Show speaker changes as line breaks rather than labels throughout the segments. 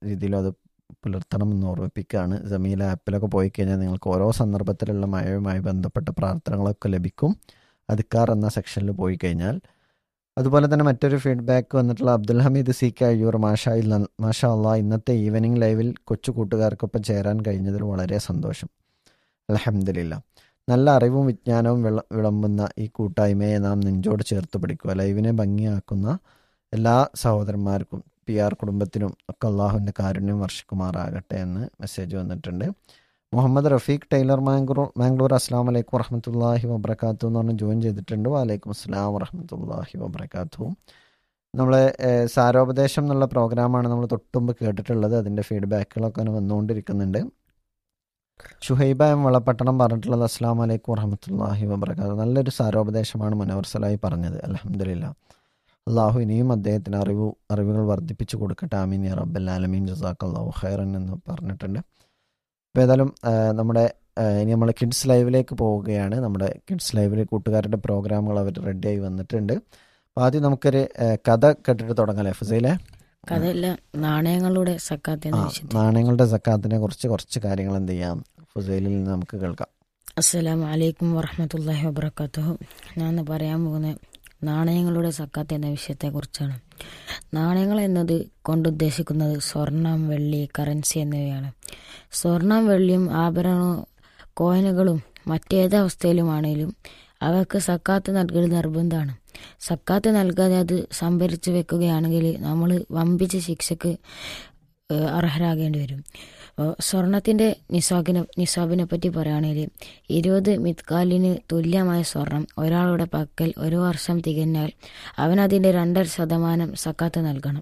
രീതിയിലും അത് പുലർത്തണം എന്ന് ഓർമ്മിപ്പിക്കുകയാണ് ജമീൽ ആപ്പിലൊക്കെ പോയി കഴിഞ്ഞാൽ നിങ്ങൾക്ക് ഓരോ സന്ദർഭത്തിലുള്ള മഴയുമായി ബന്ധപ്പെട്ട പ്രാർത്ഥനകളൊക്കെ ലഭിക്കും അധിക്കാർ എന്ന സെക്ഷനിൽ പോയി കഴിഞ്ഞാൽ അതുപോലെ തന്നെ മറ്റൊരു ഫീഡ്ബാക്ക് വന്നിട്ടുള്ള അബ്ദുൽ ഹമീദ് സി കെ അയ്യൂർ മാഷാ ഇല്ല- മാഷാ അള്ളാ ഇന്നത്തെ ഈവനിങ് ലൈവിൽ കൊച്ചു കൂട്ടുകാർക്കൊപ്പം ചേരാൻ കഴിഞ്ഞതിൽ വളരെ സന്തോഷം അലഹമില്ല നല്ല അറിവും വിജ്ഞാനവും വിള വിളമ്പുന്ന ഈ കൂട്ടായ്മയെ നാം നെഞ്ചോട് ചേർത്ത് പിടിക്കുക ലൈവിനെ ഭംഗിയാക്കുന്ന എല്ലാ സഹോദരന്മാർക്കും പി ആർ കുടുംബത്തിനും ഒക്കെ അള്ളാഹുവിൻ്റെ കാരുണ്യം വർഷിക്കുമാറാകട്ടെ എന്ന് മെസ്സേജ് വന്നിട്ടുണ്ട് മുഹമ്മദ് റഫീഖ് ടൈലർ മാംഗ്ലൂർ മാംഗ്ലൂർ അസ്സാം വലൈക്കും വറഹമത്തല്ലാഹി വബർക്കാത്തു എന്ന് പറഞ്ഞ് ജോയിൻ ചെയ്തിട്ടുണ്ട് വാലൈക്കും അസ്സലാം വറഹമത്തല്ലാഹി വബർക്കാത്തു നമ്മളെ ഏഹ്, സാരോപദേശം എന്നുള്ള പ്രോഗ്രാമാണ് നമ്മൾ തൊട്ടുമുമ്പ് കേട്ടിട്ടുള്ളത് അതിൻ്റെ ഫീഡ്ബാക്കുകളൊക്കെ അങ്ങനെ വന്നുകൊണ്ടിരിക്കുന്നുണ്ട് ഷുഹൈബ എം വളപ്പട്ടണം പറഞ്ഞിട്ടുള്ളത് അസ്സാം വലൈക്കും വറഹമത്തല്ലാഹി വബർക്കാത്തു നല്ലൊരു സാരോപദേശമാണ് മനോഹർ സലായി പറഞ്ഞത് അലഹമില്ല അള്ളാഹു ഇനിയും അദ്ദേഹത്തിന് അറിവ് അറിവുകൾ വർദ്ധിപ്പിച്ചു കൊടുക്കട്ടെ ആമീൻ യാ റബ്ബൽ ആലമീൻ ജസാഖ് അള്ളാഹു ഖൈറൻ എന്ന് പറഞ്ഞിട്ടുണ്ട് അപ്പോൾ ഏതായാലും ആ, നമ്മുടെ ആ, ഇനി നമ്മൾ കിഡ്സ് ലൈവിലേക്ക് പോവുകയാണ് നമ്മുടെ കിഡ്സ് ലൈവിലെ കൂട്ടുകാരുടെ പ്രോഗ്രാമുകൾ അവർ റെഡിയായി വന്നിട്ടുണ്ട് അപ്പോൾ ആദ്യം നമുക്കൊരു ആ, കഥ കേട്ടിട്ട് തുടങ്ങാം ഫുസൈലെ
കഥയല്ല നാണയങ്ങളുടെ സക്കാത്ത്
ആ
എന്ന വിഷയത്തിൽ
നാണയങ്ങളുടെ സക്കാത്തിനെ കുറിച്ച് കുറച്ച് കാര്യങ്ങൾ എന്ത് ചെയ്യാം ഫുസൈലിൽ നിന്ന് നമുക്ക് കേൾക്കാം
അസ്സലാമു അലൈക്കും വറഹമത്തല്ലാഹി വബർക്കാത്തുഹു ഞാൻ ഇന്ന് പറയാൻ പോകുന്ന നാണയങ്ങളുടെ സക്കാത്ത് എന്ന വിഷയത്തെക്കുറിച്ചാണ് നാണയങ്ങൾ എന്നത് കൊണ്ടുദ്ദേശിക്കുന്നത് സ്വർണം വെള്ളി കറൻസി എന്നിവയാണ് സ്വർണം വെള്ളിയും ആഭരണവും കോയിനുകളും മറ്റേത് അവസ്ഥയിലുമാണെങ്കിലും അവർക്ക് സക്കാത്ത് നൽകൽ നിർബന്ധമാണ് സക്കാത്ത് നൽകാതെ അത് സംഭരിച്ചു വെക്കുകയാണെങ്കിൽ നമ്മൾ വമ്പിച്ച ശിക്ഷക്ക് ഏഹ്, അർഹരാകേണ്ടി വരും ഏഹ്, സ്വർണത്തിന്റെ നിസാബിനെ നിസാബിനെ പറ്റി പറയുകയാണെങ്കിൽ ഇരുപത് മിത്കാലിന് തുല്യമായ സ്വർണം ഒരാളുടെ പക്കൽ ഒരു വർഷം തികഞ്ഞാൽ അവൻ അതിന്റെ രണ്ടര ശതമാനം സക്കാത്ത് നൽകണം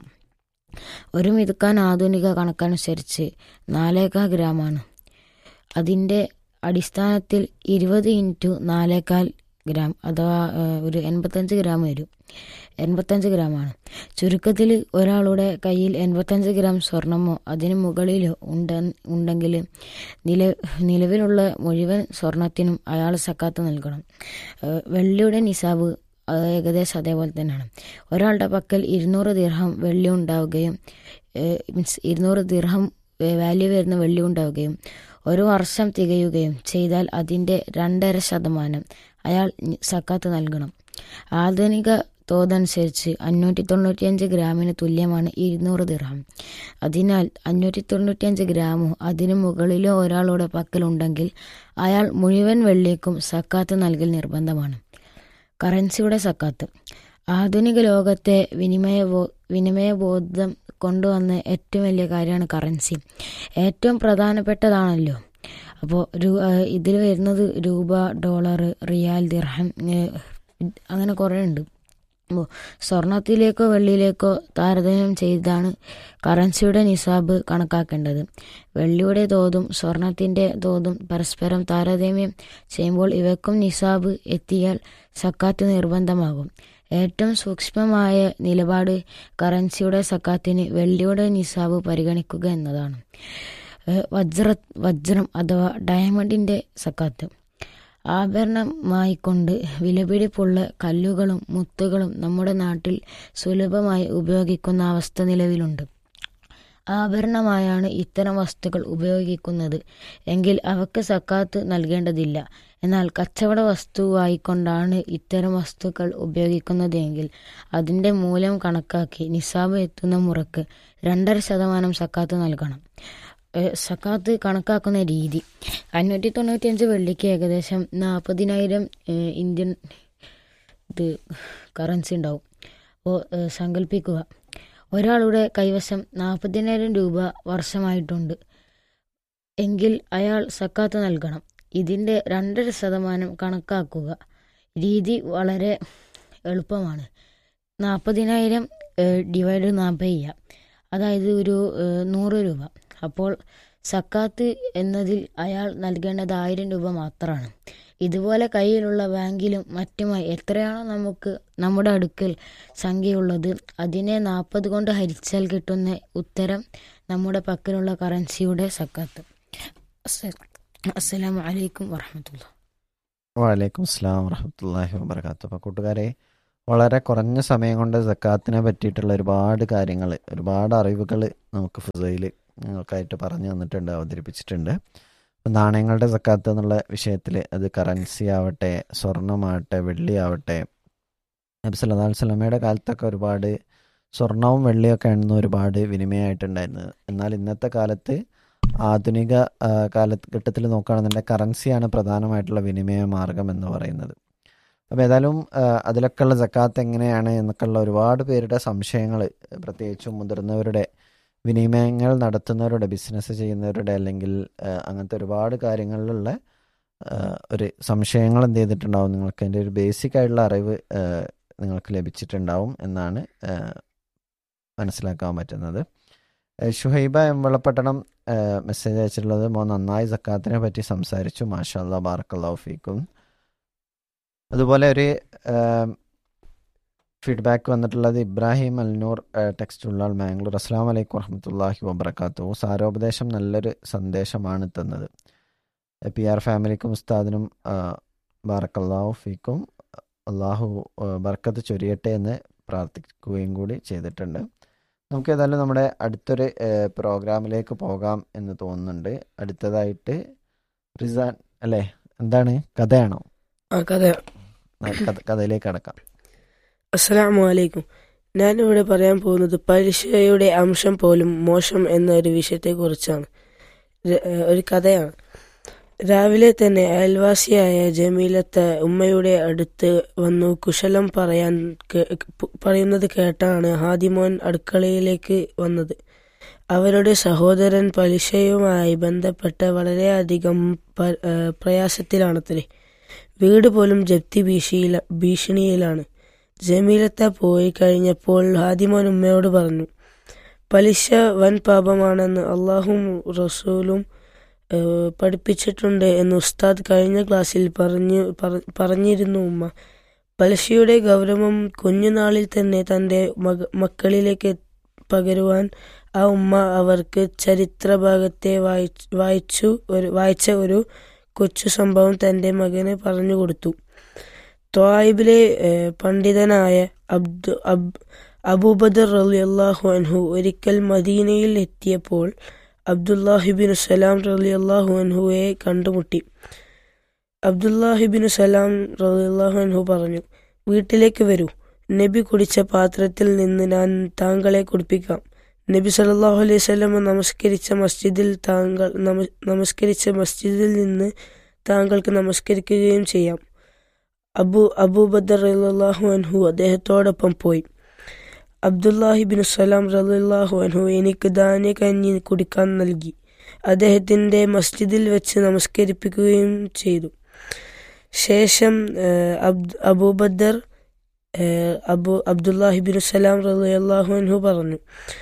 ഒരു മിതുക്കാൻ ആധുനിക കണക്കനുസരിച്ച് നാലേകാൽ ഗ്രാമാണ് അതിന്റെ അടിസ്ഥാനത്തിൽ ഇരുപത് ഇൻറ്റു നാലേകാൽ ഗ്രാം അഥവാ ഏഹ്, ഒരു എൺപത്തഞ്ച് ഗ്രാം വരും എൺപത്തഞ്ച് ഗ്രാമാണ് ചുരുക്കത്തിൽ ഒരാളുടെ കയ്യിൽ എൺപത്തഞ്ച് ഗ്രാം സ്വർണമോ അതിന് മുകളിലോ ഉണ്ട ഉണ്ടെങ്കിൽ നില നിലവിലുള്ള മുഴുവൻ സ്വർണത്തിനും അയാൾ സക്കാത്ത് നൽകണം ഏഹ് വെള്ളിയുടെ നിസാബ് അത് ഏകദേശം അതേപോലെ തന്നെയാണ് ഒരാളുടെ പക്കൽ ഇരുന്നൂറ് ദിർഹം വെള്ളി ഉണ്ടാവുകയും മീൻസ് ഇരുന്നൂറ് ദിർഹം വാല്യൂ വരുന്ന വെള്ളി ഉണ്ടാവുകയും ഒരു വർഷം തികയുകയും ചെയ്താൽ അതിൻ്റെ രണ്ടര ശതമാനം അയാൾ നി- സക്കാത്ത് നൽകണം ആധുനിക തോതനുസരിച്ച് അഞ്ഞൂറ്റി തൊണ്ണൂറ്റിയഞ്ച് ഗ്രാമിന് തുല്യമാണ് ഇരുന്നൂറ് ദിർഹം അതിനാൽ അഞ്ഞൂറ്റി തൊണ്ണൂറ്റിയഞ്ച് ഗ്രാമോ അതിനു മുകളിലോ ഒരാളുടെ പക്കലുണ്ടെങ്കിൽ അയാൾ മുഴുവൻ വെള്ളിക്കും സക്കാത്ത് നൽകൽ നിർബന്ധമാണ് കറൻസിയുടെ സക്കാത്ത് ആധുനിക ലോകത്തെ വിനിമയ ബോ- വിനിമയബോധം കൊണ്ടുവന്ന ഏറ്റവും വലിയ കാര്യമാണ് കറൻസി ഏറ്റവും പ്രധാനപ്പെട്ടതാണല്ലോ അപ്പോൾ ഇതിൽ വരുന്നത് രൂപ ഡോളർ റിയാൽ ദിർഹം ഏഹ്, അങ്ങനെ കുറേ ഉണ്ട് അപ്പോൾ സ്വർണത്തിലേക്കോ വെള്ളിയിലേക്കോ താരതമ്യം ചെയ്താണ് കറൻസിയുടെ നിസാബ് കണക്കാക്കേണ്ടത് വെള്ളിയുടെ തോതും സ്വർണത്തിൻ്റെ തോതും പരസ്പരം താരതമ്യം ചെയ്യുമ്പോൾ ഇവയ്ക്കും നിസാബ് എത്തിയാൽ സക്കാത്ത് നിർബന്ധമാകും ഏറ്റവും സൂക്ഷ്മമായ നിലപാട് കറൻസിയുടെ സക്കാത്തിന് വെള്ളിയുടെ നിസാബ് പരിഗണിക്കുക എന്നതാണ് ഏഹ് വജ്ര വജ്രം അഥവാ ഡയമണ്ടിൻ്റെ സക്കാത്ത് ആഭരണമായിക്കൊണ്ട് വിലപിടിപ്പുള്ള കല്ലുകളും മുത്തുകളും നമ്മുടെ നാട്ടിൽ സുലഭമായി ഉപയോഗിക്കുന്ന അവസ്ഥ നിലവിലുണ്ട് ആഭരണമായാണ് ഇത്തരം വസ്തുക്കൾ ഉപയോഗിക്കുന്നത് എങ്കിൽ അവക്ക് സക്കാത്ത് നൽകേണ്ടതില്ല എന്നാൽ കച്ചവട വസ്തുവായിക്കൊണ്ടാണ് ഇത്തരം വസ്തുക്കൾ ഉപയോഗിക്കുന്നതെങ്കിൽ അതിൻ്റെ മൂല്യം കണക്കാക്കി നിസാബ് എത്തുന്ന മുറക്ക് രണ്ടര ശതമാനം സക്കാത്ത് നൽകണം ഏഹ് സക്കാത്ത് കണക്കാക്കുന്ന രീതി അഞ്ഞൂറ്റി തൊണ്ണൂറ്റിയഞ്ച് വെള്ളിക്ക് ഏകദേശം നാൽപ്പതിനായിരം ഇന്ത്യൻ ഇത് കറൻസി ഉണ്ടാവും അപ്പോൾ സങ്കല്പിക്കുക ഒരാളുടെ കൈവശം നാൽപ്പതിനായിരം രൂപ വർഷമായിട്ടുണ്ട് എങ്കിൽ അയാൾ സക്കാത്ത് നൽകണം ഇതിൻ്റെ രണ്ടര ശതമാനം കണക്കാക്കുക രീതി വളരെ എളുപ്പമാണ് നാൽപ്പതിനായിരം ഡിവൈഡ് നാൽപ്പത് ചെയ്യാം അതായത് ഒരു ഏഹ്, നൂറ് രൂപ അപ്പോൾ സക്കാത്ത് എന്നതിൽ അയാൾ നൽകേണ്ടത് ആയിരം രൂപ മാത്രമാണ് ഇതുപോലെ കയ്യിലുള്ള ബാങ്കിലും മറ്റുമായി എത്രയാണോ നമുക്ക് നമ്മുടെ അടുക്കൽ സംഖ്യയുള്ളത് അതിനെ നാൽപ്പത് കൊണ്ട് ഹരിച്ചാൽ കിട്ടുന്ന ഉത്തരം നമ്മുടെ പക്കലുള്ള കറൻസിയുടെ സക്കാത്ത് അസ്സ- അസ്സലാമു അലൈക്കും വറഹമത്തുള്ള
വാലൈക്കും അസ്സാം വറഹമത്തല്ലാഹി വബർക്കാത്തു അപ്പോൾ കൂട്ടുകാരെ വളരെ കുറഞ്ഞ സമയം കൊണ്ട് സക്കാത്തിനെ പറ്റിയിട്ടുള്ള ഒരുപാട് കാര്യങ്ങൾ ഒരുപാട് അറിവുകൾ നമുക്ക് ഫുസയിൽ നിങ്ങൾക്കായിട്ട് പറഞ്ഞു തന്നിട്ടുണ്ട് അവതരിപ്പിച്ചിട്ടുണ്ട് അപ്പം നാണയങ്ങളുടെ സക്കാത്ത് എന്നുള്ള വിഷയത്തിൽ അത് കറൻസി ആവട്ടെ സ്വർണ്ണമാവട്ടെ വെള്ളിയാവട്ടെ നബി സല്ലല്ലാഹു അലൈഹി വസല്ലമയുടെ കാലത്തൊക്കെ ഒരുപാട് സ്വർണവും വെള്ളിയൊക്കെ ആയിരുന്നു ഒരുപാട് വിനിമയമായിട്ടുണ്ടായിരുന്നത് എന്നാൽ ഇന്നത്തെ കാലത്ത് ആധുനിക ആ, കാലഘട്ടത്തിൽ നോക്കുകയാണെന്നുണ്ടെങ്കിൽ കറൻസിയാണ് പ്രധാനമായിട്ടുള്ള വിനിമയ മാർഗം എന്ന് പറയുന്നത് അപ്പോൾ ഏതായാലും ആ, അതിലൊക്കെയുള്ള ജക്കാത്ത് എങ്ങനെയാണ് എന്നൊക്കെയുള്ള ഒരുപാട് പേരുടെ സംശയങ്ങൾ പ്രത്യേകിച്ചും മുതിർന്നവരുടെ വിനിമയങ്ങൾ നടത്തുന്നവരുടെ ബിസിനസ് ചെയ്യുന്നവരുടെ അല്ലെങ്കിൽ ആ, അങ്ങനത്തെ ഒരുപാട് കാര്യങ്ങളിലുള്ള ആ, ഒരു സംശയങ്ങൾ എന്ത് ചെയ്തിട്ടുണ്ടാവും നിങ്ങൾക്ക് അതിൻ്റെ ഒരു ബേസിക് ആയിട്ടുള്ള അറിവ് ആ, നിങ്ങൾക്ക് ലഭിച്ചിട്ടുണ്ടാവും എന്നാണ് ആ, മനസ്സിലാക്കാൻ പറ്റുന്നത് ആ, ഷുഹൈബ എമ്പളപ്പട്ടണം മെസ്സേജ് അയച്ചിട്ടുള്ളത് മോ നന്നായി സക്കാത്തിനെ പറ്റി സംസാരിച്ചു മാഷാല്ലാ ബാറക്കല്ലാഹു ഫീക്കും അതുപോലെ ഒരു ഫീഡ്ബാക്ക് വന്നിട്ടുള്ളത് ഇബ്രാഹിം അൽനൂർ ടെക്സ്റ്റ് ഉള്ള മാംഗ്ലൂർ അസ്സാം വലൈക്കും വറഹമത്തല്ലാഹി വബർക്കാത്തു സാരോപദേശം നല്ലൊരു സന്ദേശമാണ് തന്നത് പി ആർ ഫാമിലിക്കും ഉസ്താദിനും ബാറക്കല്ലാഹു ഫീക്കും അള്ളാഹു ആ, ബർക്കത്ത് ചൊരിയട്ടെ എന്ന് പ്രാർത്ഥിക്കുകയും കൂടി ചെയ്തിട്ടുണ്ട് നമുക്ക് ഏതായാലും നമ്മുടെ അടുത്തൊരു ആ, പ്രോഗ്രാമിലേക്ക് പോകാം എന്ന് തോന്നുന്നുണ്ട് അടുത്തതായിട്ട് റിസാൻ അല്ലേ എന്താണ് കഥയാണോ
ആ കഥ
ആ, കഥ കഥയിലേക്ക് കടക്കാം
അസ്സലാമു അലൈക്കും ഞാനിവിടെ പറയാൻ പോകുന്നത് പലിശയുടെ അംശം പോലും മോശം എന്ന ഒരു വിഷയത്തെക്കുറിച്ചാണ് ര- ഏഹ് ഒരു കഥയാണ് രാവിലെ തന്നെ അയൽവാസിയായ ജമീലത്ത് ഉമ്മയുടെ അടുത്ത് വന്നു കുശലം പറയാൻ കേ- പ- പറയുന്നത് കേട്ടാണ് ഹാദിമോൻ അടുക്കളയിലേക്ക് വന്നത് അവരുടെ സഹോദരൻ പലിശയുമായി ബന്ധപ്പെട്ട് വളരെയധികം പ- ഏഹ് പ്രയാസത്തിലാണത്രേ വീട് പോലും ജപ്തി ഭീഷണിയില ഭീഷണിയിലാണ് ജമീലത്ത പോയി കഴിഞ്ഞപ്പോൾ ഹാദിമോൻ ഉമ്മയോട് പറഞ്ഞു പലിശ വൻ പാപമാണെന്ന് അള്ളാഹും റസൂലും ഏഹ്, പഠിപ്പിച്ചിട്ടുണ്ട് എന്ന് ഉസ്താദ് കഴിഞ്ഞ ക്ലാസ്സിൽ പറഞ്ഞു പറ- പറഞ്ഞിരുന്നു ഉമ്മ പലിശയുടെ ഗൗരവം കുഞ്ഞുനാളിൽ തന്നെ തൻ്റെ മക മക്കളിലേക്ക് പകരുവാൻ ആ ഉമ്മ അവർക്ക് ചരിത്ര ഭാഗത്തെ വായിച്ച് വായിച്ചു ഒരു വായിച്ച ഒരു കൊച്ചു സംഭവം തൻ്റെ മകന് പറഞ്ഞു കൊടുത്തു ത്വായിബിലെ ഏഹ്, പണ്ഡിതനായ അബ്ദു അബ് അബൂബദർ റളിയല്ലാഹു അൻഹു ഒരിക്കൽ മദീനയിൽ എത്തിയപ്പോൾ അബ്ദുല്ലാഹിബിനു സലാം റളിയല്ലാഹു അൻഹുവെ കണ്ടുമുട്ടി അബ്ദുല്ലാഹിബിനു സലാം റളിയല്ലാഹു അൻഹു പറഞ്ഞു വീട്ടിലേക്ക് വരൂ നബി കുടിച്ച പാത്രത്തിൽ നിന്ന് ഞാൻ താങ്കളെ കുടിപ്പിക്കാം നബി സല്ലല്ലാഹു അലൈഹി വസല്ലം നമസ്കരിച്ച മസ്ജിദിൽ താങ്കൾ നമ- നമസ്കരിച്ച മസ്ജിദിൽ നിന്ന് താങ്കൾക്ക് നമസ്കരിക്കുകയും ചെയ്യാം അബു അബൂബദർ റളിയല്ലാഹു അൻഹു അദ്ദേഹത്തോടൊപ്പം പോയി അബ്ദുല്ലാഹിബിൻ സലാം റളിയല്ലാഹു അൻഹു എനിക്ക് ധാന്യ കഞ്ഞി കുടിക്കാൻ നൽകി അദ്ദേഹത്തിന്റെ മസ്ജിദിൽ വെച്ച് നമസ്കരിപ്പിക്കുകയും ചെയ്തു ശേഷം ഏഹ്, അബ്ദ് അബൂബദർ ഏഹ്, അബു അബ്ദുല്ലാഹിബിൻ സലാം റളിയല്ലാഹു അൻഹു പറഞ്ഞു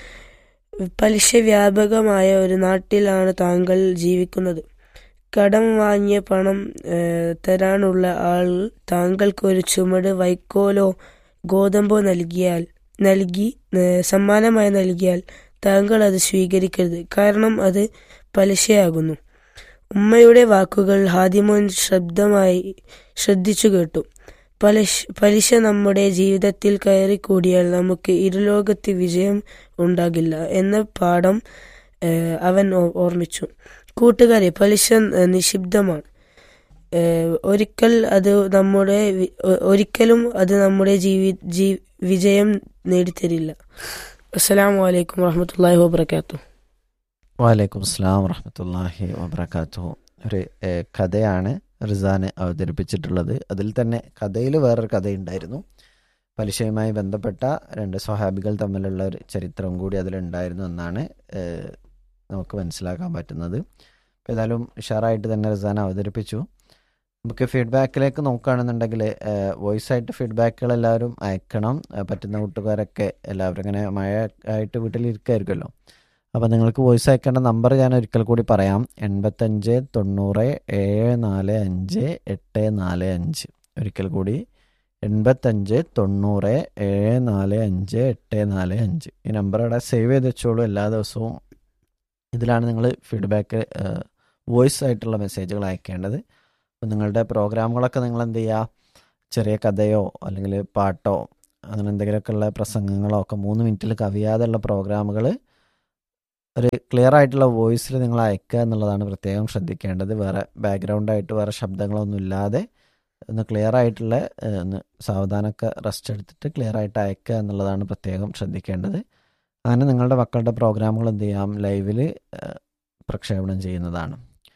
പലിശ വ്യാപകമായ ഒരു നാട്ടിലാണ് താങ്കൾ ജീവിക്കുന്നത് കടം വാങ്ങിയ പണം ഏഹ്, തരാനുള്ള ആൾ താങ്കൾക്ക് ഒരു ചുമട് വൈക്കോലോ ഗോതമ്പോ നൽകിയാൽ നൽകി ഏഹ്, സമ്മാനമായി നൽകിയാൽ താങ്കൾ അത് സ്വീകരിക്കരുത് കാരണം അത് പലിശയാകുന്നു ഉമ്മയുടെ വാക്കുകൾ ഹാദിമോൻ ശബ്ദമായി ശ്രദ്ധിച്ചു കേട്ടു പലിശ പലിശ നമ്മുടെ ജീവിതത്തിൽ കയറിക്കൂടിയാൽ നമുക്ക് ഇരുലോകത്ത് വിജയം ഉണ്ടാകില്ല എന്ന പാഠം ഏഹ്, അവൻ ഓ- ഓർമ്മിച്ചു കൂട്ടുകാരെ പലിശ ഏഹ്, നിഷിബ്ധമാണ് ഏഹ്, ഒരിക്കൽ അത് നമ്മുടെ വി- ഒ- ഒരിക്കലും അത് നമ്മുടെ ജീവി ജീ- വിജയം നേടിത്തരില്ല അസ്സലാമു അലൈക്കും വറഹമത്തല്ലാഹി വബർക്കാത്തു
വാലൈക്കും അസ്സാം വറഹമത്തല്ലാഹി വബർക്കാത്തു ഒരു ഏഹ്, കഥയാണ് റിസാന് അവതരിപ്പിച്ചിട്ടുള്ളത് അതിൽ തന്നെ കഥയിൽ വേറൊരു കഥയുണ്ടായിരുന്നു പലിശയുമായി ബന്ധപ്പെട്ട രണ്ട് സ്വഹാബികൾ തമ്മിലുള്ള ഒരു ചരിത്രം കൂടി അതിലുണ്ടായിരുന്നു എന്നാണ് ഏഹ്, നമുക്ക് മനസ്സിലാക്കാൻ പറ്റുന്നത് അപ്പോൾ ഏതായാലും ഉഷാറായിട്ട് തന്നെ റിസാൻ അവതരിപ്പിച്ചു നമുക്ക് ഫീഡ്ബാക്കിലേക്ക് നോക്കുകയാണെന്നുണ്ടെങ്കിൽ വോയിസ് ആയിട്ട് ഫീഡ്ബാക്കുകൾ എല്ലാവരും അയക്കണം ഏഹ്, പറ്റുന്ന കൂട്ടുകാരൊക്കെ എല്ലാവരും ഇങ്ങനെ മഴ ആയിട്ട് വീട്ടിലിരിക്കുമായിരിക്കുമല്ലോ അപ്പോൾ നിങ്ങൾക്ക് വോയിസ് അയക്കേണ്ട നമ്പർ ഞാൻ ഒരിക്കൽ കൂടി പറയാം എൺപത്തഞ്ച് തൊണ്ണൂറ് ഏഴ് നാല് അഞ്ച് എട്ട് നാല് അഞ്ച് ഒരിക്കൽ കൂടി എൺപത്തഞ്ച് തൊണ്ണൂറ് ഏഴ് നാല് അഞ്ച് എട്ട് നാല് അഞ്ച് ഈ നമ്പർ അവിടെ സേവ് ചെയ്ത് വെച്ചോളൂ എല്ലാ ദിവസവും ഇതിലാണ് നിങ്ങൾ ഫീഡ്ബാക്ക് വോയിസ് ആയിട്ടുള്ള മെസ്സേജുകൾ അയക്കേണ്ടത് അപ്പോൾ നിങ്ങളുടെ പ്രോഗ്രാമുകളൊക്കെ നിങ്ങൾ എന്ത് ചെയ്യുക ചെറിയ കഥയോ അല്ലെങ്കിൽ പാട്ടോ അങ്ങനെ എന്തെങ്കിലുമൊക്കെ ഉള്ള പ്രസംഗങ്ങളോ ഒക്കെ മൂന്ന് മിനിറ്റിൽ കവിയാതെയുള്ള പ്രോഗ്രാമുകൾ ഒരു ക്ലിയർ ആയിട്ടുള്ള വോയിസിൽ നിങ്ങൾ അയക്കുക എന്നുള്ളതാണ് പ്രത്യേകം ശ്രദ്ധിക്കേണ്ടത് വേറെ ബാക്ക്ഗ്രൗണ്ടായിട്ട് വേറെ ശബ്ദങ്ങളൊന്നും ഇല്ലാതെ ഒന്ന് ക്ലിയർ ആയിട്ടുള്ള ഏഹ്, ഒന്ന് സാവധാനമൊക്കെ റെസ്റ്റ് എടുത്തിട്ട് ക്ലിയർ ആയിട്ട് അയക്കുക എന്നുള്ളതാണ് പ്രത്യേകം ശ്രദ്ധിക്കേണ്ടത് അങ്ങനെ നിങ്ങളുടെ മക്കളുടെ പ്രോഗ്രാമുകൾ എന്ത് ചെയ്യാം ലൈവിൽ പ്രക്ഷേപണം ചെയ്യുന്നതാണ്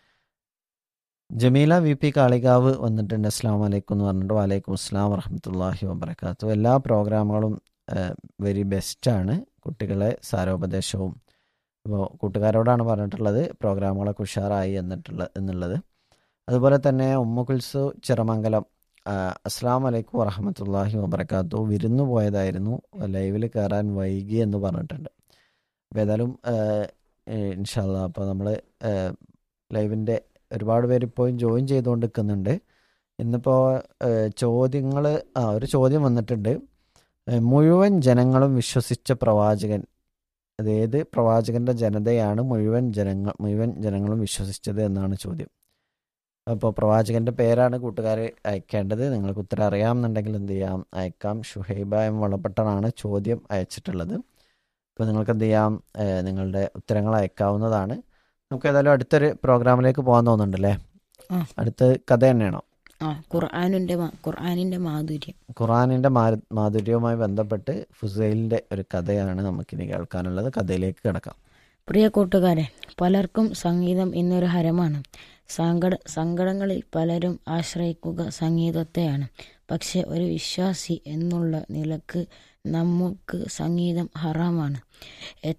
ജമീല വി പി കാളികാവ് വന്നിട്ടുണ്ട് അസ്സാം വലൈക്കും എന്ന് പറഞ്ഞിട്ട് വലൈക്കും അസ്സാം വറഹമത്തല്ലാഹി വബർക്കാത്തു എല്ലാ പ്രോഗ്രാമുകളും വെരി ബെസ്റ്റാണ് കുട്ടികളെ സാരോപദേശവും ഇപ്പോൾ കൂട്ടുകാരോടാണ് പറഞ്ഞിട്ടുള്ളത് പ്രോഗ്രാമുകളൊക്കെ ഉഷാറായി എന്നിട്ടുള്ള എന്നുള്ളത് അതുപോലെ തന്നെ ഉമ്മകുൽസു ചിറമംഗലം ആ, അസ്സാം വലൈക്കും വറഹമത്തല്ലാഹി വബർക്കാത്തു വിരുന്നു പോയതായിരുന്നു ലൈവിൽ കയറാൻ വൈകി എന്ന് പറഞ്ഞിട്ടുണ്ട് അപ്പോൾ ഏതായാലും ഇൻഷാല്ല അപ്പോൾ നമ്മൾ ലൈവിൻ്റെ ഒരുപാട് പേര് ഇപ്പോഴും ജോയിൻ ചെയ്തുകൊണ്ട് നിൽക്കുന്നുണ്ട് ഇന്നിപ്പോൾ ചോദ്യങ്ങൾ ആ ഒരു ചോദ്യം വന്നിട്ടുണ്ട് ഏഹ്, മുഴുവൻ ജനങ്ങളും വിശ്വസിച്ച പ്രവാചകൻ അത് ഏത് പ്രവാചകന്റെ ജനതയാണ് മുഴുവൻ ജനങ്ങൾ മുഴുവൻ ജനങ്ങളും വിശ്വസിച്ചത് എന്നാണ് ചോദ്യം അപ്പോൾ പ്രവാചകന്റെ പേരാണ് കൂട്ടുകാർ അയക്കേണ്ടത് നിങ്ങൾക്ക് ഉത്തരം അറിയാമെന്നുണ്ടെങ്കിൽ എന്ത് ചെയ്യാം അയക്കാം ഷുഹൈബ എം വളപ്പെട്ടനാണ് ചോദ്യം അയച്ചിട്ടുള്ളത് അപ്പോൾ നിങ്ങൾക്ക് എന്ത് ചെയ്യാം ഏഹ്, നിങ്ങളുടെ ഉത്തരങ്ങൾ അയക്കാവുന്നതാണ് നമുക്ക് ഏതായാലും അടുത്തൊരു പ്രോഗ്രാമിലേക്ക് പോകാൻ തോന്നുന്നുണ്ടല്ലേ
ആ.
അടുത്ത കഥ തന്നെയാണോ
ആ ഖുർആാനിൻ്റെ ഖുർആാനിൻ്റെ മാധുര്യം
ഖുറാനിൻ്റെ മാ- മാധുര്യവുമായി ബന്ധപ്പെട്ട് ഫുസൈലിൻ്റെ ഒരു കഥയാണ് നമുക്കിനി കേൾക്കാനുള്ളത് കഥയിലേക്ക് കിടക്കാം
പ്രിയ കൂട്ടുകാരെ പലർക്കും സംഗീതം ഇന്നൊരു ഹരമാണ് സങ്കട സങ്കടങ്ങളിൽ പലരും ആശ്രയിക്കുക സംഗീതത്തെയാണ് പക്ഷെ ഒരു വിശ്വാസി എന്നുള്ള നിലക്ക് നമുക്ക് സംഗീതം ഹറാമാണ് എ-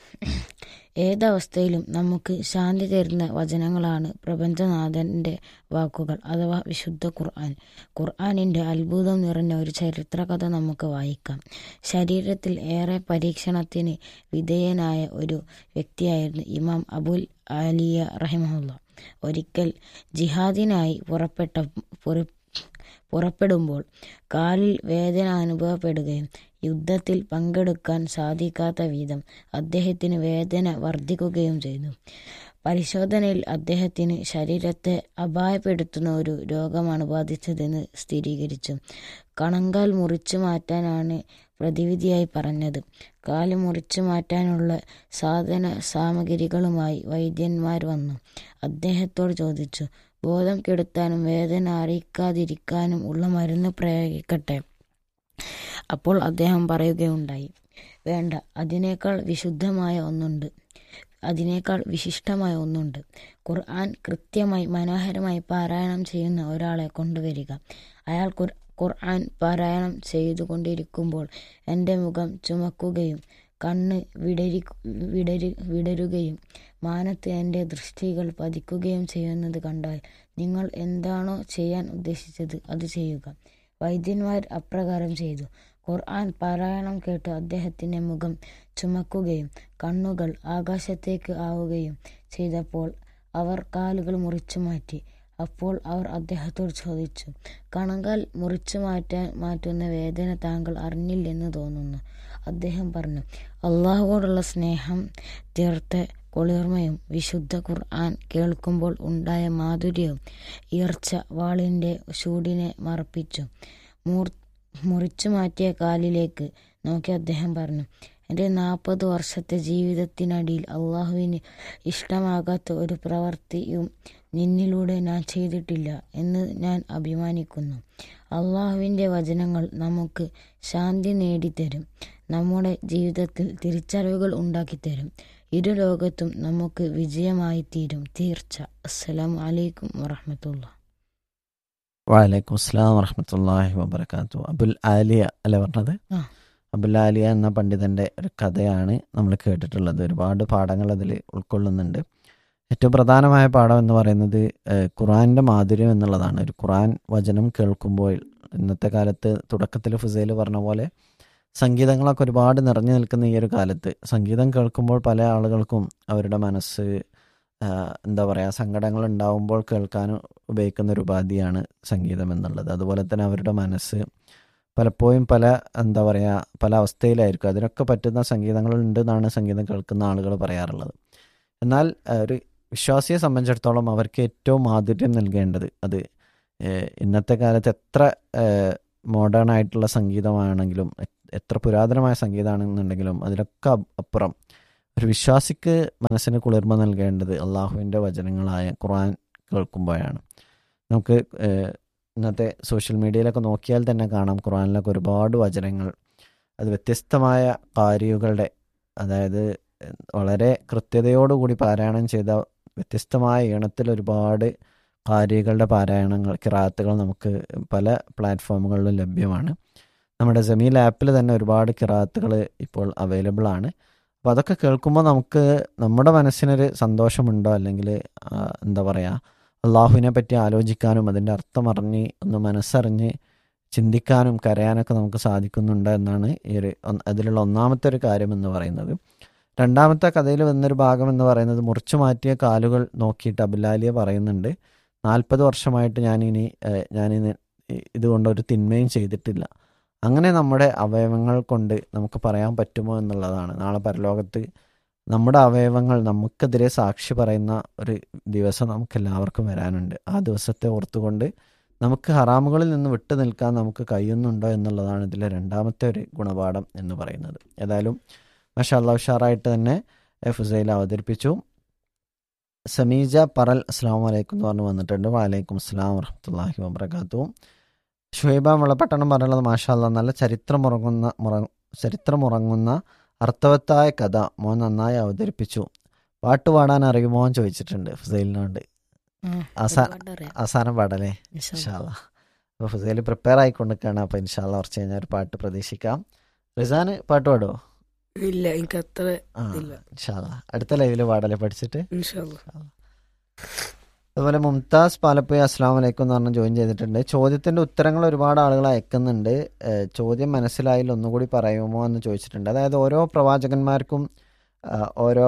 ഏതവസ്ഥയിലും നമുക്ക് ശാന്തി തരുന്ന വചനങ്ങളാണ് പ്രപഞ്ചനാഥന്റെ വാക്കുകൾ അഥവാ വിശുദ്ധ ഖുർആൻ ഖുർആാനിന്റെ അത്ഭുതം നിറഞ്ഞ ഒരു ചരിത്രകഥ നമുക്ക് വായിക്കാം ശരീരത്തിൽ ഏറെ പരീക്ഷണത്തിന് വിധേയനായ ഒരു വ്യക്തിയായിരുന്നു ഇമാം അബുൽ ആലിയ റഹിമഹുല്ല ഒരിക്കൽ ജിഹാദിനായി പുറപ്പെട്ട പുറ- പുറപ്പെടുമ്പോൾ കാലിൽ വേദന അനുഭവപ്പെടുകയും യുദ്ധത്തിൽ പങ്കെടുക്കാൻ സാധിക്കാത്ത വിധം അദ്ദേഹത്തിന് വേദന വർദ്ധിക്കുകയും ചെയ്തു പരിശോധനയിൽ അദ്ദേഹത്തിന് ശരീരത്തെ അപായപ്പെടുത്തുന്ന ഒരു രോഗമാണ് ബാധിച്ചതെന്ന് സ്ഥിരീകരിച്ചു കണങ്കാൽ മുറിച്ചു മാറ്റാനാണ് പ്രതിവിധിയായി പറഞ്ഞത് കാല് മുറിച്ചു മാറ്റാനുള്ള സാധന സാമഗ്രികളുമായി വൈദ്യന്മാർ വന്നു അദ്ദേഹത്തോട് ചോദിച്ചു ബോധം കെടുത്താനും വേദന അറിയിക്കാതിരിക്കാനും ഉള്ള മരുന്ന് പ്രയോഗിക്കട്ടെ അപ്പോൾ അദ്ദേഹം പറയുകയുണ്ടായി വേണ്ട അതിനേക്കാൾ വിശുദ്ധമായ ഒന്നുണ്ട് അതിനേക്കാൾ വിശിഷ്ടമായ ഒന്നുണ്ട് ഖുർആൻ കൃത്യമായി മനോഹരമായി പാരായണം ചെയ്യുന്ന ഒരാളെ കൊണ്ടുവരിക അയാൾ ഖുർ- ഖുർആൻ പാരായണം ചെയ്തുകൊണ്ടിരിക്കുമ്പോൾ എൻ്റെ മുഖം ചുമക്കുകയും കണ്ണ് വിടരി വിടരു വിടരുകയും മാനത്ത് എൻ്റെ ദൃഷ്ടികൾ പതിക്കുകയും ചെയ്യുന്നത് കണ്ടാൽ നിങ്ങൾ എന്താണോ ചെയ്യാൻ ഉദ്ദേശിച്ചത് അത് ചെയ്യുക വൈദ്യന്മാർ അപ്രകാരം ചെയ്തു ഖുർആൻ പാരായണം കേട്ട് അദ്ദേഹത്തിൻ്റെ മുഖം ചുമക്കുകയും കണ്ണുകൾ ആകാശത്തേക്ക് ആവുകയും ചെയ്തപ്പോൾ അവർ കാലുകൾ മുറിച്ചു മാറ്റി അപ്പോൾ അവർ അദ്ദേഹത്തോട് ചോദിച്ചു കണങ്കാൽ മുറിച്ചു മാറ്റാൻ മാറ്റുന്ന വേദന താങ്കൾ അറിഞ്ഞില്ലെന്ന് തോന്നുന്നു അദ്ദേഹം പറഞ്ഞു അള്ളാഹുവോടുള്ള സ്നേഹം തീർത്ത കുളിർമയും വിശുദ്ധ ഖുർആൻ കേൾക്കുമ്പോൾ ഉണ്ടായ മാധുര്യവും ഈർച്ച വാളിൻ്റെ ചൂടിനെ മറപ്പിച്ചു മൂർ മുറിച്ചു മാറ്റിയ കാലിലേക്ക് നോക്കി അദ്ദേഹം പറഞ്ഞു എൻ്റെ നാൽപ്പത് വർഷത്തെ ജീവിതത്തിനടിയിൽ അള്ളാഹുവിന് ഇഷ്ടമാകാത്ത ഒരു പ്രവൃത്തിയും നിന്നിലൂടെ ഞാൻ ചെയ്തിട്ടില്ല എന്ന് ഞാൻ അഭിമാനിക്കുന്നു അള്ളാഹുവിൻ്റെ വചനങ്ങൾ നമുക്ക് ശാന്തി നേടിത്തരും നമ്മുടെ ജീവിതത്തിൽ തിരിച്ചറിവുകൾ ഉണ്ടാക്കിത്തരും ഇരു ലോകത്തും നമുക്ക് വിജയമായി തീരും തീർച്ച അസ്സലാമു അലൈക്കും വറഹമത്തുള്ള
വലൈക്കും അസ്സാം വറഹമത്തല്ലാഹി വബർക്കാത്തു അബുൽ ആലിയ അല്ലേ പറഞ്ഞത്
ആ.
അബുൽ ആലിയ എന്ന പണ്ഡിതന്റെ ഒരു കഥയാണ് നമ്മൾ കേട്ടിട്ടുള്ളത് ഒരുപാട് പാഠങ്ങൾ അതിൽ ഉൾക്കൊള്ളുന്നുണ്ട് ഏറ്റവും പ്രധാനമായ പാഠം എന്ന് പറയുന്നത് ഏഹ്, ഖുറാന്റെ മാധുര്യം എന്നുള്ളതാണ് ഒരു ഖുറാൻ വചനം കേൾക്കുമ്പോൾ ഇന്നത്തെ കാലത്ത് തുടക്കത്തിൽ ഫുസൈൽ പറഞ്ഞ പോലെ സംഗീതങ്ങളൊക്കെ ഒരുപാട് നിറഞ്ഞു നിൽക്കുന്ന ഈ ഒരു കാലത്ത് സംഗീതം കേൾക്കുമ്പോൾ പല ആളുകൾക്കും അവരുടെ മനസ്സ് ആ, എന്താ പറയുക സങ്കടങ്ങൾ ഉണ്ടാവുമ്പോൾ കേൾക്കാൻ ഉപയോഗിക്കുന്ന ഒരു ഉപാധിയാണ് സംഗീതം എന്നുള്ളത് അതുപോലെ തന്നെ അവരുടെ മനസ്സ് പലപ്പോഴും പല എന്താ പറയുക പല അവസ്ഥയിലായിരിക്കും അതിനൊക്കെ പറ്റുന്ന സംഗീതങ്ങൾ ഉണ്ട് എന്നാണ് സംഗീതം കേൾക്കുന്ന ആളുകൾ പറയാറുള്ളത് എന്നാൽ ആ, ഒരു വിശ്വാസിയെ സംബന്ധിച്ചിടത്തോളം അവർക്ക് ഏറ്റവും മാധുര്യം നൽകേണ്ടത് അത് ഏഹ് ഇന്നത്തെ കാലത്ത് എത്ര മോഡേൺ ആയിട്ടുള്ള സംഗീതമാണെങ്കിലും എ- എത്ര പുരാതനമായ സംഗീതമാണെന്നുണ്ടെങ്കിലും അതിലൊക്കെ അപ്- അപ്പുറം ഒരു വിശ്വാസിക്ക് മനസ്സിന് കുളിർമ നൽകേണ്ടത് അള്ളാഹുവിൻ്റെ വചനങ്ങളായ ഖുർആൻ കേൾക്കുമ്പോഴാണ് നമുക്ക് ഏഹ്, ഇന്നത്തെ സോഷ്യൽ മീഡിയയിലൊക്കെ നോക്കിയാൽ തന്നെ കാണാം ഖുർആനിലൊക്കെ ഒരുപാട് വചനങ്ങൾ അത് വ്യത്യസ്തമായ കാരികളുടെ അതായത് ഏഹ്, വളരെ കൃത്യതയോടുകൂടി പാരായണം ചെയ്ത വ്യത്യസ്തമായ ഈണത്തിൽ ഒരുപാട് കാരികളുടെ പാരായണങ്ങൾ കിറാത്തുകൾ നമുക്ക് പല പ്ലാറ്റ്ഫോമുകളിലും ലഭ്യമാണ് നമ്മുടെ ജമീൽ ആപ്പിൽ തന്നെ ഒരുപാട് കിറാത്തുകൾ ഇപ്പോൾ അവൈലബിൾ ആണ് അപ്പോൾ അതൊക്കെ കേൾക്കുമ്പോൾ നമുക്ക് നമ്മുടെ മനസ്സിനൊരു സന്തോഷമുണ്ടോ അല്ലെങ്കിൽ ആ, എന്താ പറയുക അള്ളാഹുവിനെ പറ്റി ആലോചിക്കാനും അതിൻ്റെ അർത്ഥം അറിഞ്ഞ് ഒന്ന് മനസ്സറിഞ്ഞ് ചിന്തിക്കാനും കരയാനൊക്കെ നമുക്ക് സാധിക്കുന്നുണ്ട് എന്നാണ് ഈ ഒരു ഒന്ന് അതിലുള്ള ഒന്നാമത്തെ ഒരു കാര്യം എന്ന് പറയുന്നത് രണ്ടാമത്തെ കഥയിൽ വന്നൊരു ഭാഗം എന്ന് പറയുന്നത് മുറിച്ചു മാറ്റിയ കാലുകൾ നോക്കിയിട്ട് അബുലാലിയ പറയുന്നുണ്ട് നാൽപ്പത് വർഷമായിട്ട് ഞാനിനി ഏഹ്, ഞാനിനി ഇതുകൊണ്ട് ഒരു തിന്മയും ചെയ്തിട്ടില്ല അങ്ങനെ നമ്മുടെ അവയവങ്ങൾ കൊണ്ട് നമുക്ക് പറയാൻ പറ്റുമോ എന്നുള്ളതാണ് നാളെ പരലോകത്ത് നമ്മുടെ അവയവങ്ങൾ നമുക്കെതിരെ സാക്ഷി പറയുന്ന ഒരു ദിവസം നമുക്ക് എല്ലാവർക്കും വരാനുണ്ട് ആ ദിവസത്തെ ഓർത്തുകൊണ്ട് നമുക്ക് ഹറാമുകളിൽ നിന്ന് വിട്ടു നിൽക്കാൻ നമുക്ക് കഴിയുന്നുണ്ടോ എന്നുള്ളതാണ് ഇതിലെ രണ്ടാമത്തെ ഒരു ഗുണപാഠം എന്ന് പറയുന്നത് ഏതായാലും മഷാല്ല ഉഷാറായിട്ട് തന്നെ ഫുസൈൽ അവതരിപ്പിച്ചു സമീജ പറൽ അസ്സാം വലൈക്കും എന്ന് പറഞ്ഞു വന്നിട്ടുണ്ട് വാലൈക്കും അസ്സാം വറഹമത്തല്ലാഹി വബർക്കാത്തു ഷുഹൈബ മുളപ്പട്ടണം പറഞ്ഞുള്ളത് മാഷാല്ല നല്ല ചരിത്രമുറങ്ങുന്ന മുറ ചരിത്രമുറങ്ങുന്ന അർത്ഥവത്തായ കഥ മോൻ നന്നായി അവതരിപ്പിച്ചു പാട്ട് പാടാൻ അറിയുമോ എന്ന് ചോദിച്ചിട്ടുണ്ട് ഫുസൈലിനോണ്ട് ആസാ- അവസാനം പാടല്ലേ ഇൻഷാല്ല അപ്പോൾ ഫുസൈൽ പ്രിപ്പയർ ആയിക്കൊണ്ടിരിക്കുകയാണ് അപ്പോൾ ഇൻഷാല്ല കുറച്ച് കഴിഞ്ഞാൽ ഒരു പാട്ട് പ്രതീക്ഷിക്കാം റിസാന് പാട്ട് പാടുമോ
ഇല്ല എനിക്ക് അത്ര
ആ
ഇല്ല.
ഇൻഷാല്ല അടുത്ത ലൈവില് പാടല്ലേ പഠിച്ചിട്ട്
ഇൻഷാല്ല
അതുപോലെ മുംതാസ് പാലപ്പുഴ അസ്സാം വലൈക്കും എന്ന് പറഞ്ഞ് ജോയിൻ ചെയ്തിട്ടുണ്ട് ചോദ്യത്തിന്റെ ഉത്തരങ്ങൾ ഒരുപാട് ആളുകൾ അയക്കുന്നുണ്ട് ഏഹ് ചോദ്യം മനസ്സിലായില്ല ഒന്നുകൂടി പറയുമോ എന്ന് ചോദിച്ചിട്ടുണ്ട് അതായത് ഓരോ പ്രവാചകന്മാർക്കും ആ, ഓരോ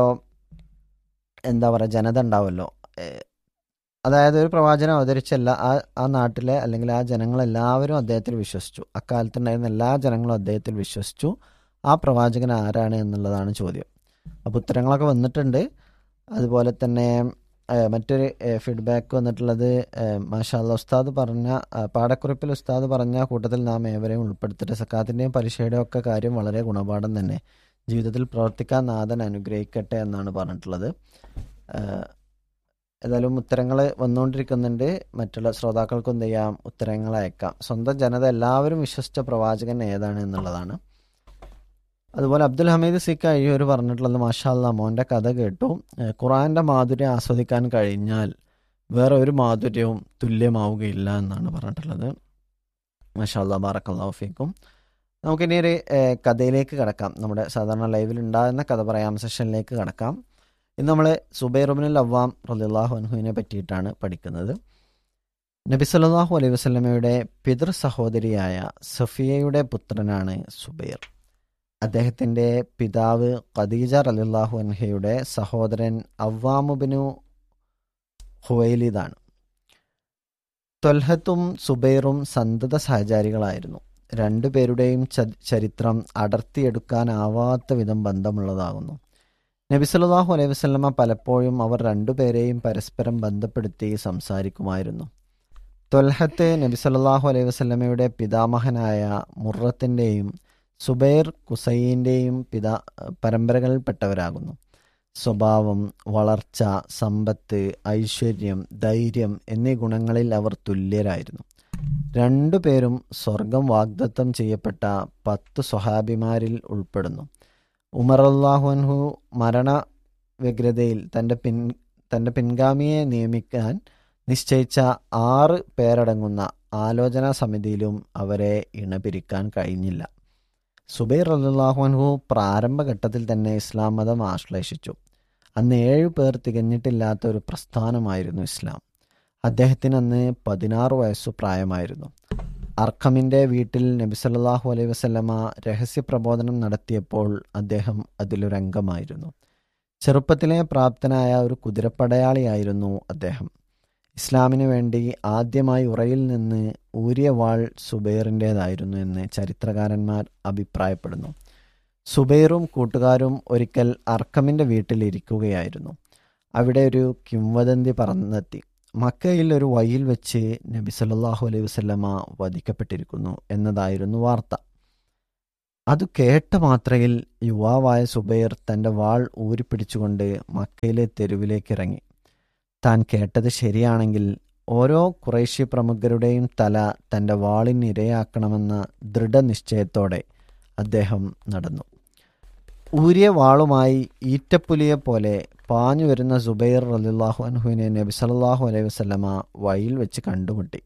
എന്താ പറയുക ജനത ഉണ്ടാവുമല്ലോ ഏഹ് അതായത് ഒരു പ്രവാചനം അവതരിച്ചല്ല ആ ആ നാട്ടിലെ അല്ലെങ്കിൽ ആ ജനങ്ങളെല്ലാവരും അദ്ദേഹത്തിൽ വിശ്വസിച്ചു അക്കാലത്തുണ്ടായിരുന്ന എല്ലാ ജനങ്ങളും അദ്ദേഹത്തിൽ വിശ്വസിച്ചു ആ പ്രവാചകൻ ആരാണ് എന്നുള്ളതാണ് ചോദ്യം അപ്പോൾ ഉത്തരങ്ങളൊക്കെ വന്നിട്ടുണ്ട് അതുപോലെ തന്നെ ഏഹ് മറ്റൊരു ഫീഡ്ബാക്ക് വന്നിട്ടുള്ളത് ഏഹ് മാഷാല്ല ഉസ്താദ് പറഞ്ഞ ആ, പാഠക്കുറിപ്പിൽ ഉസ്താദ് പറഞ്ഞ കൂട്ടത്തിൽ നാം ഏവരെയും ഉൾപ്പെടുത്തിയിട്ട് സക്കാത്തിൻ്റെയും പലിശയുടെയും ഒക്കെ കാര്യം വളരെ ഗുണപാഠം തന്നെ ജീവിതത്തിൽ പ്രവർത്തിക്കാൻ നാഥൻ അനുഗ്രഹിക്കട്ടെ എന്നാണ് പറഞ്ഞിട്ടുള്ളത് ഏഹ് ഏതായാലും ഉത്തരങ്ങൾ വന്നുകൊണ്ടിരിക്കുന്നുണ്ട് മറ്റുള്ള ശ്രോതാക്കൾക്കും എന്ത് ചെയ്യാം ഉത്തരങ്ങൾ അയക്കാം സ്വന്തം ജനത എല്ലാവരും വിശ്വസിച്ച പ്രവാചകൻ ഏതാണ് എന്നുള്ളതാണ് അതുപോലെ അബ്ദുൽ ഹമീദ് സിക്ക അയ്യൂർ പറഞ്ഞിട്ടുള്ളത് മാഷാല്ല മോൻ്റെ കഥ കേട്ടു ഏഹ് ഖുറാൻ്റെ മാധുര്യം ആസ്വദിക്കാൻ കഴിഞ്ഞാൽ വേറെ ഒരു മാധുര്യവും തുല്യമാവുകയില്ല എന്നാണ് പറഞ്ഞിട്ടുള്ളത് മാഷാല്ല ബാറക്കല്ലാഫിക്കും നമുക്കിനി ഒരു ഏഹ് കഥയിലേക്ക് കിടക്കാം നമ്മുടെ സാധാരണ ലൈവിൽ ഉണ്ടാകുന്ന കഥ പറയാം സെഷനിലേക്ക് കിടക്കാം ഇന്ന് നമ്മൾ സുബൈറുബിനുൽ അവ്വാം റലിള്ളാഹു അൻഹുവിനെ പറ്റിയിട്ടാണ് പഠിക്കുന്നത് നബി സല്ലല്ലാഹു അലൈഹി വസല്ലമയുടെ പിതൃ സഹോദരിയായ സഫിയയുടെ പുത്രനാണ് സുബൈർ അദ്ദേഹത്തിൻ്റെ പിതാവ് ഖദീജ റലിള്ളാഹു അൻഹയുടെ സഹോദരൻ അവ്വാമുബിനു ഹുവൈലിദാണ് തൊൽഹത്തും സുബൈറും സന്തത സഹചാരികളായിരുന്നു രണ്ടുപേരുടെയും ച- ചരിത്രം അടർത്തിയെടുക്കാനാവാത്ത വിധം ബന്ധമുള്ളതാകുന്നു നബി സല്ലല്ലാഹു അലൈഹി വസല്ലമ പലപ്പോഴും അവർ രണ്ടുപേരെയും പരസ്പരം ബന്ധപ്പെടുത്തി സംസാരിക്കുമായിരുന്നു തൊൽഹത്ത് നബി സല്ലല്ലാഹു അലൈഹി വസല്ലമയുടെ പിതാമഹനായ മുറത്തിൻ്റെയും സുബൈർ കുസൈൻ്റെയും പിതാ പരമ്പരകളിൽപ്പെട്ടവരാകുന്നു സ്വഭാവം വളർച്ച സമ്പത്ത് ഐശ്വര്യം ധൈര്യം എന്നീ ഗുണങ്ങളിൽ അവർ തുല്യരായിരുന്നു രണ്ടുപേരും സ്വർഗം വാഗ്ദത്തം ചെയ്യപ്പെട്ട പത്ത് സ്വഹാബിമാരിൽ ഉൾപ്പെടുന്നു ഉമർ അള്ളാഹുൻഹു മരണ വ്യഗ്രതയിൽ തൻ്റെ പിൻ തൻ്റെ പിൻഗാമിയെ നിയമിക്കാൻ നിശ്ചയിച്ച ആറ് പേരടങ്ങുന്ന ആലോചനാ സമിതിയിലും അവരെ ഇണപിരിക്കാൻ കഴിഞ്ഞില്ല സുബൈർ അള്ളാഹുൻഹു പ്രാരംഭഘട്ടത്തിൽ തന്നെ ഇസ്ലാം മതം ആശ്ലേഷിച്ചു അന്ന് ഏഴു പേർ തികഞ്ഞിട്ടില്ലാത്ത ഒരു പ്രസ്ഥാനമായിരുന്നു ഇസ്ലാം അദ്ദേഹത്തിന് അന്ന് പതിനാറ് വയസ്സു പ്രായമായിരുന്നു അർഖമിൻ്റെ വീട്ടിൽ നബി സല്ലല്ലാഹു അലൈഹി വസല്ലമ രഹസ്യ പ്രബോധനം നടത്തിയപ്പോൾ അദ്ദേഹം അതിലൊരു അംഗമായിരുന്നു ചെറുപ്പത്തിലെ പ്രാപ്തനായ ഒരു കുതിരപ്പടയാളിയായിരുന്നു അദ്ദേഹം ഇസ്ലാമിന് വേണ്ടി ആദ്യമായി ഉറയിൽ നിന്ന് ഊരിയ വാൾ സുബൈറിൻ്റേതായിരുന്നു എന്ന് ചരിത്രകാരന്മാർ അഭിപ്രായപ്പെടുന്നു സുബൈറും കൂട്ടുകാരും ഒരിക്കൽ അർക്കമിൻ്റെ വീട്ടിലിരിക്കുകയായിരുന്നു അവിടെ ഒരു കിംവദന്തി പറന്നെത്തി മക്കയിൽ ഒരു വഴിയിൽ വെച്ച് നബി സല്ലല്ലാഹു അലൈഹി വസല്ലമ വധിക്കപ്പെട്ടിരിക്കുന്നു എന്നതായിരുന്നു വാർത്ത അത് കേട്ട മാത്രയിൽ യുവാവായ സുബൈർ തൻ്റെ വാൾ ഊരിപ്പിടിച്ചുകൊണ്ട് മക്കയിലെ തെരുവിലേക്ക് ഇറങ്ങി താൻ കേട്ടത് ശരിയാണെങ്കിൽ ഓരോ കുറേശ്യ പ്രമുഖരുടെയും തല തൻ്റെ വാളിന് ഇരയാക്കണമെന്ന ദൃഢനിശ്ചയത്തോടെ അദ്ദേഹം നടന്നു ഊരിയ വാളുമായി ഈറ്റപ്പുലിയെ പോലെ പാഞ്ഞു വരുന്ന സുബൈർ റലിള്ളാഹു അൻഹുവിനെ നബി സല്ലല്ലാഹു അലൈഹി വസല്ലമ വഴിയിൽ വെച്ച് കണ്ടുമുട്ടി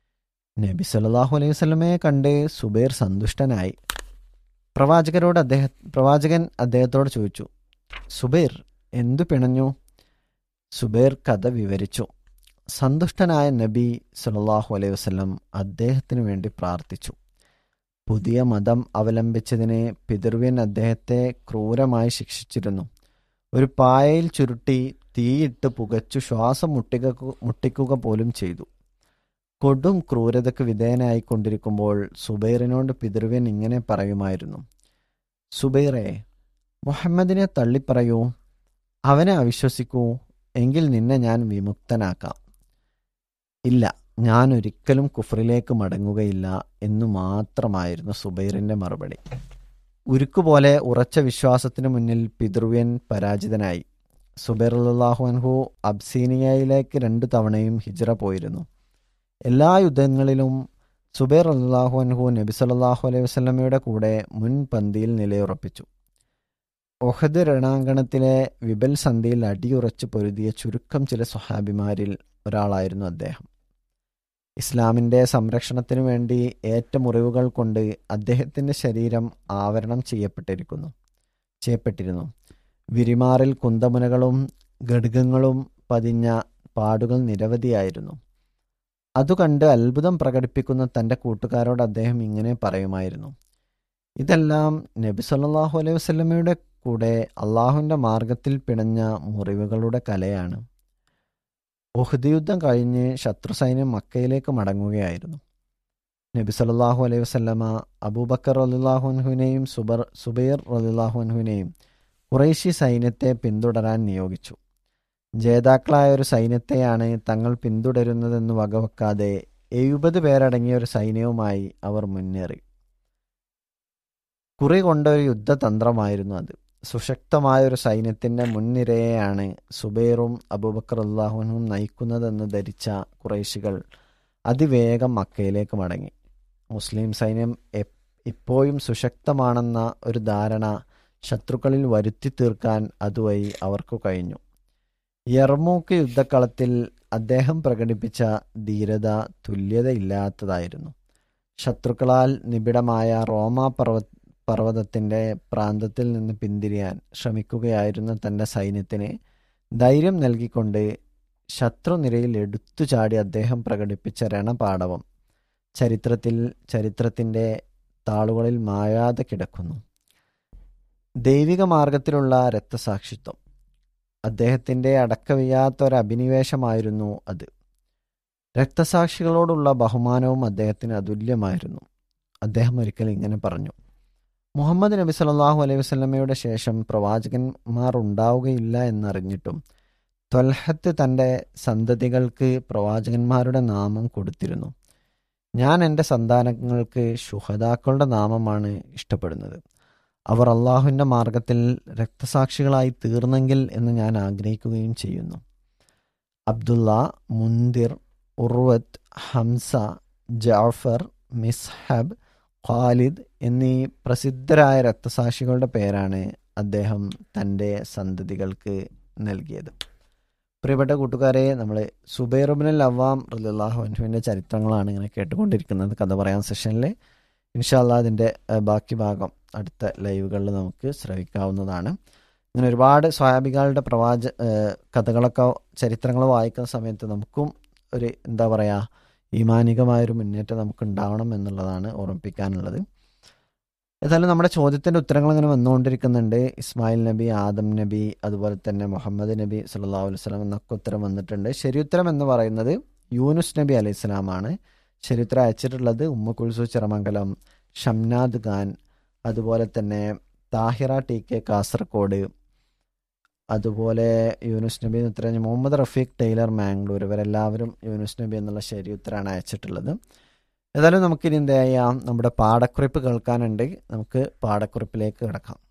നബി സല്ലല്ലാഹു അലൈഹി വസല്ലമയെ കണ്ട് സുബൈർ സന്തുഷ്ടനായി പ്രവാചകരോട് അദ്ദേഹം പ്രവാചകൻ അദ്ദേഹത്തോട് ചോദിച്ചു സുബൈർ എന്തു പിണഞ്ഞു സുബൈർ കഥ വിവരിച്ചു സന്തുഷ്ടനായ നബി സല്ലല്ലാഹു അലൈഹി വസല്ലം അദ്ദേഹത്തിനു വേണ്ടി പ്രാർത്ഥിച്ചു പുതിയ മതം അവലംബിച്ചതിന് പിതൃവ്യൻ അദ്ദേഹത്തെ ക്രൂരമായി ശിക്ഷിച്ചിരുന്നു ഒരു പായയിൽ ചുരുട്ടി തീയിട്ട് പുകച്ചു ശ്വാസം മുട്ടിക മുട്ടിക്കുക പോലും ചെയ്തു കൊടും ക്രൂരതയ്ക്ക് വിധേയനായിക്കൊണ്ടിരിക്കുമ്പോൾ സുബൈറിനോട് പിതൃവ്യൻ ഇങ്ങനെ പറയുമായിരുന്നു സുബൈറെ മുഹമ്മദിനെ തള്ളിപ്പറയൂ അവനെ അവിശ്വസിക്കൂ എങ്കിൽ നിന്നെ ഞാൻ വിമുക്തനാക്കാം ഇല്ല ഞാൻ ഒരിക്കലും കുഫറിലേക്ക് മടങ്ങുകയില്ല എന്നു മാത്രമായിരുന്നു സുബൈറിന്റെ മറുപടി ഉരുക്കുപോലെ ഉറച്ച വിശ്വാസത്തിനു മുന്നിൽ പിതൃവ്യൻ പരാജിതനായി സുബൈർ അള്ളാഹു അൻഹു അബ്സീനിയയിലേക്ക് രണ്ടു തവണയും ഹിജ്റ പോയിരുന്നു എല്ലാ യുദ്ധങ്ങളിലും സുബൈർ അള്ളാഹു അൻഹു നബി സല്ലല്ലാഹു അലൈഹി വസല്ലമയുടെ കൂടെ മുൻപന്തിയിൽ നിലയുറപ്പിച്ചു ഒഹദ് രണാങ്കണത്തിലെ വിബൽ സന്ധിയിൽ അടിയുറച്ച് പൊരുതിയ ചുരുക്കം ചില സ്വഹാബിമാരിൽ ഒരാളായിരുന്നു അദ്ദേഹം ഇസ്ലാമിൻ്റെ സംരക്ഷണത്തിനു വേണ്ടി ഏറ്റ മുറിവുകൾ കൊണ്ട് അദ്ദേഹത്തിൻ്റെ ശരീരം ആവരണം ചെയ്യപ്പെട്ടിരിക്കുന്നു ചെയ്യപ്പെട്ടിരുന്നു വിരിമാറിൽ കുന്തമുനകളും ഘടകങ്ങളും പതിഞ്ഞ പാടുകൾ നിരവധിയായിരുന്നു അതു കണ്ട് അത്ഭുതം പ്രകടിപ്പിക്കുന്ന തൻ്റെ കൂട്ടുകാരോട് അദ്ദേഹം ഇങ്ങനെ പറയുമായിരുന്നു ഇതെല്ലാം നബി സല്ലല്ലാഹു അലൈഹി വസല്ലമയുടെ കൂടെ അള്ളാഹുവിൻ്റെ മാർഗത്തിൽ പിണഞ്ഞ മുറിവുകളുടെ കലയാണ് ഉഹദ് യുദ്ധം കഴിഞ്ഞ് ശത്രു സൈന്യം മക്കയിലേക്ക് മടങ്ങുകയായിരുന്നു നബി സല്ലല്ലാഹു അലൈഹി വസല്ലമ അബൂബക്കർ റളില്ലാഹുൻഹുവിനെയും സുബർ സുബൈർ റളില്ലാഹുൻഹുവിനെയും ഖുറൈശി സൈന്യത്തെ പിന്തുടരാൻ നിയോഗിച്ചു ജേതാക്കളായ ഒരു സൈന്യത്തെയാണ് തങ്ങൾ പിന്തുടരുന്നതെന്ന് വകവെക്കാതെ എഴുപത് പേരടങ്ങിയ ഒരു സൈന്യവുമായി അവർ മുന്നേറി കുറി കൊണ്ട ഒരു യുദ്ധതന്ത്രമായിരുന്നു അത് സുശക്തമായ ഒരു സൈന്യത്തിന്റെ മുൻനിരയെയാണ് സുബൈറും അബൂബക്കർ അള്ളാഹുനും നയിക്കുന്നതെന്ന് ധരിച്ച കുറേശികൾ അതിവേഗം മക്കയിലേക്ക് മടങ്ങി മുസ്ലിം സൈന്യം ഇപ്പോഴും സുശക്തമാണെന്ന ഒരു ധാരണ ശത്രുക്കളിൽ വരുത്തി തീർക്കാൻ അതുവഴി അവർക്ക് കഴിഞ്ഞു യർമൂക്ക് യുദ്ധക്കളത്തിൽ അദ്ദേഹം പ്രകടിപ്പിച്ച ധീരത തുല്യതയില്ലാത്തതായിരുന്നു ശത്രുക്കളാൽ നിബിഡമായ റോമ പർവ്വ പർവ്വതത്തിൻ്റെ പ്രാന്തത്തിൽ നിന്ന് പിന്തിരിയാൻ ശ്രമിക്കുകയായിരുന്ന തൻ്റെ സൈന്യത്തിന് ധൈര്യം നൽകിക്കൊണ്ട് ശത്രുനിരയിൽ എടുത്തു ചാടി അദ്ദേഹം പ്രകടിപ്പിച്ച രണപാടവം ചരിത്രത്തിൽ ചരിത്രത്തിൻ്റെ താളുകളിൽ മായാതെ കിടക്കുന്നു ദൈവിക മാർഗത്തിലുള്ള രക്തസാക്ഷിത്വം അദ്ദേഹത്തിൻ്റെ അടക്കവയ്യാത്ത ഒരു അഭിനിവേശമായിരുന്നു അത് രക്തസാക്ഷികളോടുള്ള ബഹുമാനവും അദ്ദേഹത്തിന് അതുല്യമായിരുന്നു അദ്ദേഹം ഒരിക്കൽ ഇങ്ങനെ പറഞ്ഞു മുഹമ്മദ് നബി സല്ലല്ലാഹു അലൈഹി വസല്ലമയുടെ ശേഷം പ്രവാചകന്മാർ ഉണ്ടാവുകയില്ല എന്നറിഞ്ഞിട്ടും ത്വൽഹത്ത് തൻ്റെ സന്തതികൾക്ക് പ്രവാചകന്മാരുടെ നാമം കൊടുത്തിരുന്നു ഞാൻ എൻ്റെ സന്താനങ്ങൾക്ക് ശുഹദാക്കളുടെ നാമമാണ് ഇഷ്ടപ്പെടുന്നത് അവർ അള്ളാഹുവിൻ്റെ മാർഗത്തിൽ രക്തസാക്ഷികളായി തീർന്നെങ്കിൽ എന്ന് ഞാൻ ആഗ്രഹിക്കുകയും ചെയ്യുന്നു അബ്ദുള്ള മുന്തിർ ഉർവത്ത് ഹംസ ജാഫർ മിസ്ഹബ് ഖാലിദ് എന്നീ പ്രസിദ്ധരായ രക്തസാക്ഷികളുടെ പേരാണ് അദ്ദേഹം തൻ്റെ സന്തതികൾക്ക് നൽകിയത് പ്രിയപ്പെട്ട കൂട്ടുകാരെ നമ്മൾ സുബൈറുബിൻ അവാം റലാഹു അൻഹുവിൻ്റെ ചരിത്രങ്ങളാണ് ഇങ്ങനെ കേട്ടുകൊണ്ടിരിക്കുന്നത് കഥ പറയാൻ സെഷനിൽ ഇൻഷാല്ല അതിൻ്റെ ബാക്കി ഭാഗം അടുത്ത ലൈവുകളിൽ നമുക്ക് ശ്രവിക്കാവുന്നതാണ് ഇങ്ങനെ ഒരുപാട് സ്വാഭാവികളുടെ പ്രവാച കഥകളൊക്കെ ചരിത്രങ്ങൾ വായിക്കുന്ന സമയത്ത് നമുക്കും ഒരു എന്താ പറയുക ഈമാനികമായൊരു മുന്നേറ്റം നമുക്ക് ഉണ്ടാവണം എന്നുള്ളതാണ് ഓർമ്മിപ്പിക്കാനുള്ളത് ഏതായാലും നമ്മുടെ ചോദ്യത്തിൻ്റെ ഉത്തരങ്ങൾ ഇങ്ങനെ വന്നുകൊണ്ടിരിക്കുന്നുണ്ട് ഇസ്മായിൽ നബി ആദം നബി അതുപോലെ തന്നെ മുഹമ്മദ് നബി സല്ലാ അലൈഹി സ്വലം എന്നൊക്കെ ഉത്തരം വന്നിട്ടുണ്ട് ശരിയുത്തരം എന്ന് പറയുന്നത് യൂനുസ് നബി അലൈഹി സ്വലാമാണ് ശരിയുത്തരം അയച്ചിട്ടുള്ളത് ഉമ്മ കുൽസു ചിറമംഗലം ഷംനാദ് ഖാൻ അതുപോലെ തന്നെ താഹിറ ടി കെ കാസർഗോഡ് അതുപോലെ യൂനുസ് നബി എന്ന് ഉത്തരം മുഹമ്മദ് റഫീഖ് ടൈലർ മാംഗ്ലൂർ ഇവരെല്ലാവരും യൂനുസ് നബി എന്നുള്ള ശരി ഉത്തരമാണ് അയച്ചിട്ടുള്ളത് ഏതായാലും നമുക്കിനി എന്ത് ചെയ്യാം നമ്മുടെ പാടക്കുറിപ്പ് കേൾക്കാനുണ്ട് നമുക്ക് പാടക്കുറിപ്പിലേക്ക് കിടക്കാം